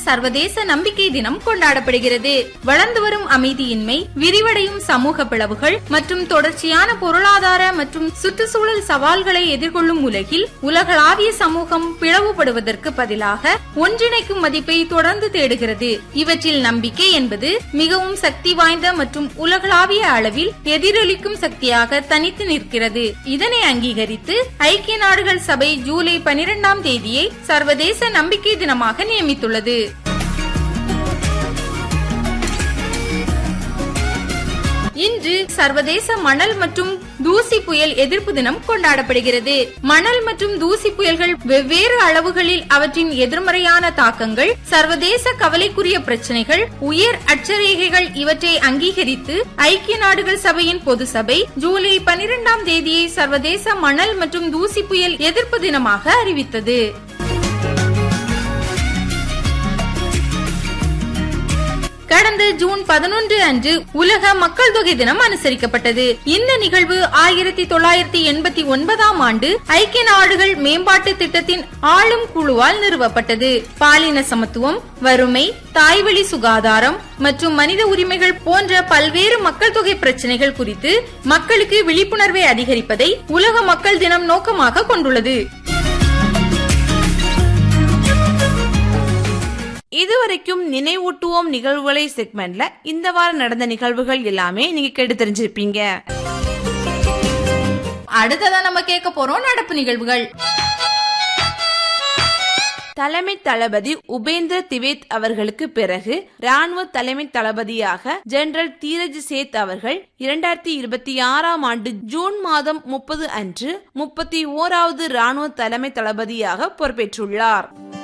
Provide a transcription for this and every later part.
சர்வதேச நம்பிக்கை தினம் கொண்டாடப்படுகிறது வளர்ந்து வரும் அமைதியின்மை விரிவடையும் சமூக பிளவுகள் மற்றும் தொடர்ச்சியான பொருளாதார மற்றும் சுற்றுச்சூழல் சவால்களை எதிர்கொள்ளும் உலகில் உலகளாவிய சமூகம் பிளவுபடுவதற்கு பதிலாக ஒன்றிணைக்கும் மதிப்பை தொடர்ந்து தேடுகிறது இவற்றில் நம்பிக்கை என்பது மிகவும் சக்தி வாய்ந்த மற்றும் உலகளாவிய அளவில் எதிரொலிக்கும் சக்தியாக தனித்து நிற்கிறது இதனை அங்கீகரித்து ஐக்கிய நாடுகள் சபை ஜூலை பனிரெண்டாம் தேதியை சர்வதேச நம்பிக்கை தினமாக நியமித்துள்ளது இன்று சர்வதேச மணல் மற்றும் தூசி புயல் எதிர்ப்பு தினம் கொண்டாடப்படுகிறது மணல் மற்றும் தூசி புயல்கள் வெவ்வேறு அளவுகளில் அவற்றின் எதிர்மறையான தாக்கங்கள் சர்வதேச கவலைக்குரிய பிரச்சனைகள் உயர் அட்சரேகைகள் இவற்றை அங்கீகரித்து ஐக்கிய நாடுகள் சபையின் பொது சபை ஜூலை பனிரெண்டாம் தேதியை சர்வதேச மணல் மற்றும் தூசி புயல் எதிர்ப்பு தினமாக அறிவித்தது கடந்த ஜூன் பதினொன்று அன்று உலக மக்கள் தொகை தினம் அனுசரிக்கப்பட்டது இந்த நிகழ்வு ஆயிரத்தி தொள்ளாயிரத்தி எண்பத்தி ஒன்பதாம் ஆண்டு ஐக்கிய நாடுகள் மேம்பாட்டு திட்டத்தின் ஆளும் குழுவால் நிறுவப்பட்டது பாலின சமத்துவம் வறுமை தாய்வழி சுகாதாரம் மற்றும் மனித உரிமைகள் போன்ற பல்வேறு மக்கள் தொகை பிரச்சனைகள் குறித்து மக்களுக்கு விழிப்புணர்வை அதிகரிப்பதை உலக மக்கள் தினம் நோக்கமாக கொண்டுள்ளது இதுவரைக்கும் நினைவூட்டுவோம் நிகழ்வுகளை செக்மெண்ட்ல இந்த வாரம் நடந்த நிகழ்வுகள் எல்லாமே நீங்க கேட்டு தெரிஞ்சிருப்பீங்க அடுத்ததா நம்ம கேட்க போறோம் நடப்பு நிகழ்வுகள் தலைமை தளபதி உபேந்திர திவேத் அவர்களுக்கு பிறகு ராணுவ தலைமை தளபதியாக ஜெனரல் தீரஜ் சேத் அவர்கள் இரண்டாயிரத்தி இருபத்தி ஆறாம் ஆண்டு ஜூன் மாதம் முப்பது அன்று முப்பத்தி ஓராவது ராணுவ தலைமை தளபதியாக பொறுப்பேற்றுள்ளார்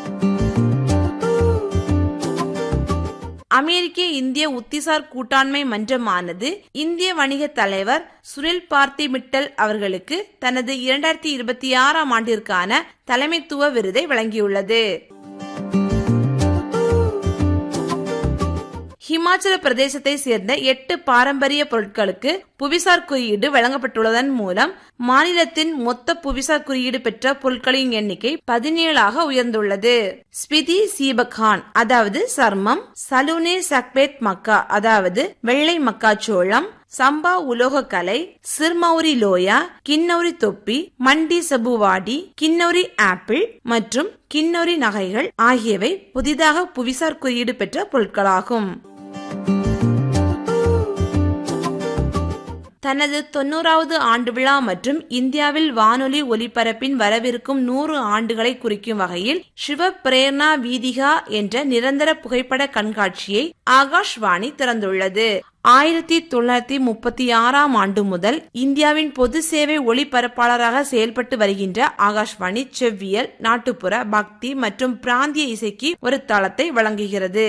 அமெரிக்க இந்திய உத்திசார் கூட்டாண்மை மன்றமானது இந்திய வணிக தலைவர் சுனில் பார்த்தி மிட்டல் அவர்களுக்கு தனது இரண்டாயிரத்தி இருபத்தி ஆறாம் ஆண்டிற்கான தலைமைத்துவ விருதை வழங்கியுள்ளது ஹிமாச்சல பிரதேசத்தை சேர்ந்த எட்டு பாரம்பரிய பொருட்களுக்கு புவிசார் குறியீடு வழங்கப்பட்டுள்ளதன் மூலம் மாநிலத்தின் மொத்த புவிசார் குறியீடு பெற்ற பொருட்களின் எண்ணிக்கை பதினேழாக உயர்ந்துள்ளது ஸ்பிதி சீபகான் அதாவது சர்மம் சலுனே சக்பேத் மக்கா அதாவது வெள்ளை மக்காச்சோளம் சம்பா உலோகக்கலை சிர்மௌரி லோயா கின்னௌரி தொப்பி மண்டி சபுவாடி கின்னௌரி ஆப்பிள் மற்றும் கின்னௌரி நகைகள் ஆகியவை புதிதாக புவிசார் குறியீடு பெற்ற பொருட்களாகும் தனது தொன்னூறாவது ஆண்டு விழா மற்றும் இந்தியாவில் வானொலி ஒலிபரப்பின் வரவிருக்கும் நூறு ஆண்டுகளை குறிக்கும் வகையில் சிவ பிரேரணா வீதிகா என்ற நிரந்தர புகைப்பட கண்காட்சியை ஆகாஷ்வாணி திறந்துள்ளது ஆயிரத்தி தொள்ளாயிரத்தி முப்பத்தி ஆறாம் ஆண்டு முதல் இந்தியாவின் பொது சேவை ஒளிபரப்பாளராக செயல்பட்டு வருகின்ற ஆகாஷ்வாணி செவ்வியல் நாட்டுப்புற பக்தி மற்றும் பிராந்திய இசைக்கு ஒரு தளத்தை வழங்குகிறது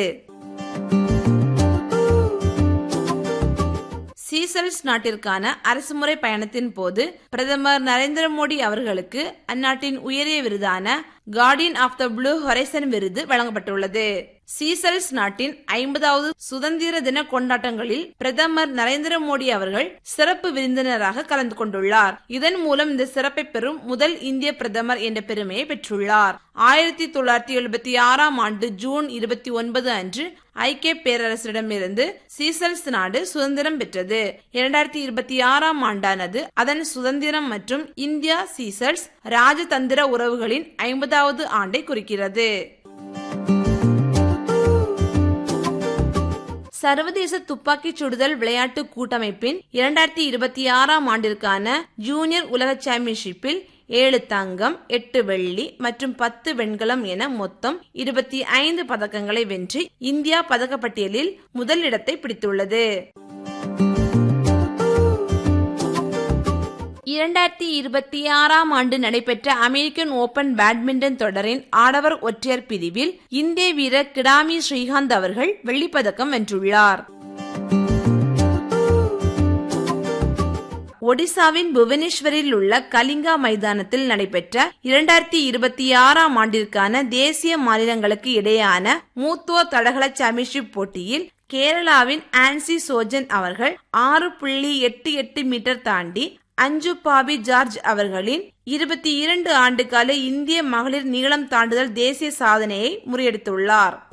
சீசல்ஸ் நாட்டிற்கான அரசுமுறை பயணத்தின் போது பிரதமர் நரேந்திர மோடி அவர்களுக்கு அந்நாட்டின் உயரிய விருதான Guardian of the Blue Horizon விருது வழங்கப்பட்டுள்ளது சீசல்ஸ் நாட்டின் ஐம்பதாவது சுதந்திர தின கொண்டாட்டங்களில் பிரதமர் நரேந்திர மோடி அவர்கள் சிறப்பு விருந்தினராக கலந்து கொண்டுள்ளார் இதன் மூலம் இந்த சிறப்பை பெறும் முதல் இந்திய பிரதமர் என்ற பெருமையை பெற்றுள்ளார் ஆயிரத்தி தொள்ளாயிரத்தி எழுபத்தி ஆறாம் ஆண்டு ஜூன் இருபத்தி ஒன்பது அன்று ஐக்கிய பேரரசிடமிருந்து சீசல்ஸ் நாடு சுதந்திரம் பெற்றது இரண்டாயிரத்தி இருபத்தி ஆறாம் ஆண்டானது அதன் சுதந்திரம் மற்றும் இந்தியா சீசல்ஸ் ராஜதந்திர உறவுகளின் ஐம்பதாவது ஆண்டை குறிக்கிறது சர்வதேச துப்பாக்கிச் சுடுதல் விளையாட்டு கூட்டமைப்பின் இரண்டாயிரத்தி இருபத்தி ஆறாம் ஆண்டிற்கான ஜூனியர் உலக சாம்பியன்ஷிப்பில் ஏழு தங்கம் எட்டு வெள்ளி மற்றும் பத்து வெண்கலம் என மொத்தம் இருபத்தி ஐந்து பதக்கங்களை வென்று இந்தியா பதக்கப்பட்டியலில் முதல் இடத்தை பிடித்துள்ளது இரண்டாயிரத்தி இருபத்தி ஆறாம் ஆண்டு நடைபெற்ற அமெரிக்கன் ஓபன் பேட்மிண்டன் தொடரின் ஆடவர் ஒற்றையர் பிரிவில் இந்திய வீரர் கிடாமி ஸ்ரீகாந்த் அவர்கள் வெள்ளிப்பதக்கம் வென்றுள்ளார் ஒடிசாவின் புவனேஸ்வரில் உள்ள கலிங்கா மைதானத்தில் நடைபெற்ற இரண்டாயிரத்தி இருபத்தி ஆறாம் ஆண்டிற்கான தேசிய மாநிலங்களுக்கு இடையேயான மூத்துவ தடகள சாம்பியன்ஷிப் போட்டியில் கேரளாவின் ஆன்சி சோஜன் அவர்கள் ஆறு புள்ளி எட்டு எட்டு மீட்டர் தாண்டி அஞ்சு பாபி ஜார்ஜ் அவர்களின் இருபத்தி இரண்டு ஆண்டு கால இந்திய மகளிர் நீளம் தாண்டுதல் தேசிய சாதனையை முறியடித்துள்ளார்